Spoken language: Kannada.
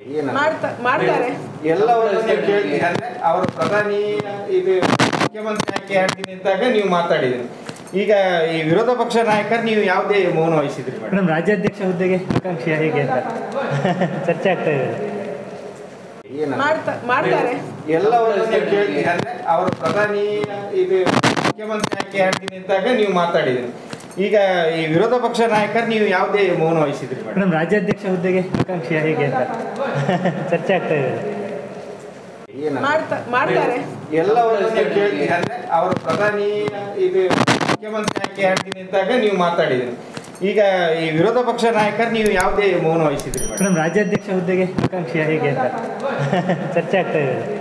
ಏನಂತ? ಮಾಡ್ತಾ- ಮಾಡ್ತಾರೆ ಎಲ್ಲವನ್ನು ನೀವು ಕೇಳ್ತೀರಿ ಅಂದ್ರೆ ಅವರು ಪ್ರಧಾನಿ ಇದು ಮುಖ್ಯಮಂತ್ರಿ ಆಯ್ಕೆ ಆಗ್ತೀನಿ ನಿಂತಾಗ ನೀವು ಮಾತಾಡಿದ್ರಿ ಈಗ ಈ ವಿರೋಧ ಪಕ್ಷ ನಾಯಕರು ನೀವು ಯಾವುದೇ ಮೌನ ವಹಿಸಿದ್ರಿ ಮೇಡಮ್ ಮೇಡಮ್ ರಾಜ್ಯಾಧ್ಯಕ್ಷ ಹುದ್ದೆಗೆ ಆಕಾಂಕ್ಷಿ ಹೇಗೆ ಅಂತ ಚರ್ಚೆ ಆಗ್ತಾ ಇದೆ ಏನಂತ? ಮಾಡ್ತಾ- ಮಾಡ್ತಾರೆ ಎಲ್ಲವನ್ನು ನೀವು ಕೇಳ್ತೀರಿ ಅಂದ್ರೆ ಅವರು ಪ್ರಧಾನಿ ಇದು ಮುಖ್ಯಮಂತ್ರಿ ಆಯ್ಕೆ ಆಗ್ತೀನಿ ನಿಂತಾಗ ನೀವು ಮಾತಾಡಿದ್ರಿ ಈಗ ಈ ವಿರೋಧ ಪಕ್ಷ ನಾಯಕರು ನೀವು ಯಾವುದೇ ಮೌನ ವಹಿಸಿದ್ರಿ ಮೇಡಮ್ ಮೇಡಮ್ ರಾಜ್ಯಾಧ್ಯಕ್ಷ ಹುದ್ದೆಗೆ ಆಕಾಂಕ್ಷಿ ಹೇಗೆ ಅಂತ ಚರ್ಚೆ ಆಗ್ತಾ ಇದೆ ಏನಂತ? ಮಾಡ್ತಾ- ಮಾಡ್ತಾರೆ ಎಲ್ಲವನ್ನು ನೀವು ಕೇಳ್ತೀರಿ ಅಂದ್ರೆ ಅವರು ಪ್ರಧಾನಿ ಇದು ಮುಖ್ಯಮಂತ್ರಿ ಆಯ್ಕೆ ಆಗ್ತೀನಿ ನಿಂತಾಗ ನೀವು ಮಾತಾಡಿದ್ರಿ ಈಗ ಈ ವಿರೋಧ ಪಕ್ಷ ನಾಯಕರು ನೀವು ಯಾವುದೇ ಮೌನ ವಹಿಸಿದ್ರಿ ಮೇಡಮ್ ಮೇಡಮ್ ರಾಜ್ಯಾಧ್ಯಕ್ಷ ಹುದ್ದೆಗೆ ಆಕಾಂಕ್ಷಿ ಹೇಗೆ ಅಂತ ಚರ್ಚೆ ಆಗ್ತಾ ಇದೆ